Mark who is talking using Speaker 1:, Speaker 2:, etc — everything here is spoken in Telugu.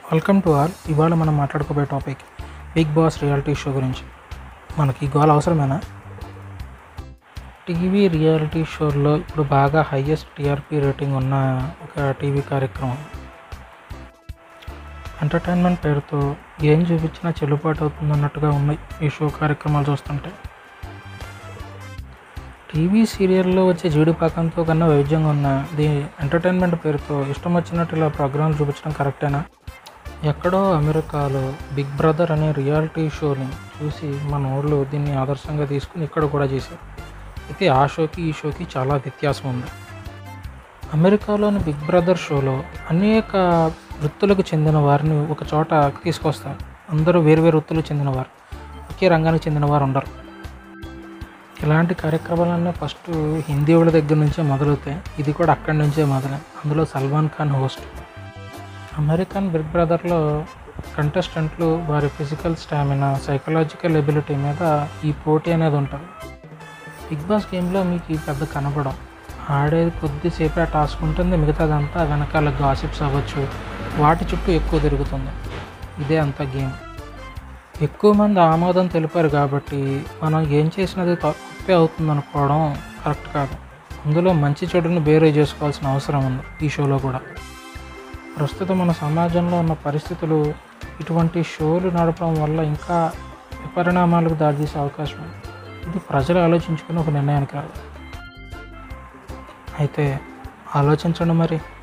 Speaker 1: వెల్కమ్ టు ఆల్ ఇవాళ మనం మాట్లాడుకోబోయే topic Bigg Boss reality show గురించి మనకి గోల్ అవసరమేనా టీవీ రియాలిటీ షోల్లో ఇప్పుడు బాగా హైయెస్ట్ టీఆర్పీ రేటింగ్ ఉన్న ఒక టీవీ కార్యక్రమం ఎంటర్టైన్మెంట్ పేరుతో ఏం చూపించినా చెల్లుబాటు అవుతుంది అన్నట్టుగా ఉన్నాయి ఈ షో కార్యక్రమాలు చూస్తుంటే టీవీ సీరియల్లో వచ్చే జీడిపాకంతో కన్నా వైద్యంగా ఉన్న దీని ఎంటర్టైన్మెంట్ పేరుతో ఇష్టం వచ్చినట్టు ఇలా ప్రోగ్రాంలు చూపించడం కరెక్టేనా ఎక్కడో అమెరికాలో బిగ్ బ్రదర్ అనే రియాలిటీ షోని చూసి మన ఊళ్ళో దీన్ని ఆదర్శంగా తీసుకుని ఇక్కడ కూడా చేశారు అయితే ఆ షోకి ఈ షోకి చాలా వ్యత్యాసం ఉంది అమెరికాలోని బిగ్ బ్రదర్ షోలో అనేక వృత్తులకు చెందిన వారిని ఒక చోట తీసుకొస్తారు అందరూ వేరువేరు వృత్తులకు చెందినవారు ఒకే రంగానికి చెందిన వారు ఉండరు ఇలాంటి కార్యక్రమాలన్నీ ఫస్ట్ హిందీ వాళ్ళ దగ్గర నుంచే మొదలవుతాయి ఇది కూడా అక్కడి నుంచే మొదలై అందులో Salman Khan host American big బ్రదర్లో కంటెస్టెంట్లు వారి ఫిజికల్ స్టామినా సైకలాజికల్ ఎబిలిటీ మీద ఈ పోటీ అనేది ఉంటుంది బిగ్ బాస్ గేమ్లో మీకు ఈ పెద్ద కనపడం ఆడేది కొద్దిసేపే ఆ టాస్క్ ఉంటుంది మిగతాదంతా వెనకాల గాసిప్స్ అవ్వచ్చు వాటి చుట్టూ ఎక్కువ తిరుగుతుంది ఇదే అంత గేమ్ ఎక్కువ మంది ఆమోదం తెలిపారు కాబట్టి మనం ఏం చేసినది తప్పే అవుతుంది అనుకోవడం కరెక్ట్ కాదు అందులో మంచి చెడుని బేరే చేసుకోవాల్సిన అవసరం ఉంది ఈ షోలో కూడా ప్రస్తుతం మన సమాజంలో ఉన్న పరిస్థితులు ఇటువంటి షోలు నడపడం వల్ల ఇంకా విపరిణామాలకు దారితీసే అవకాశం ఉంది ఇది ప్రజలు ఆలోచించుకుని ఒక నిర్ణయానికి రాదు అయితే ఆలోచించండి మరి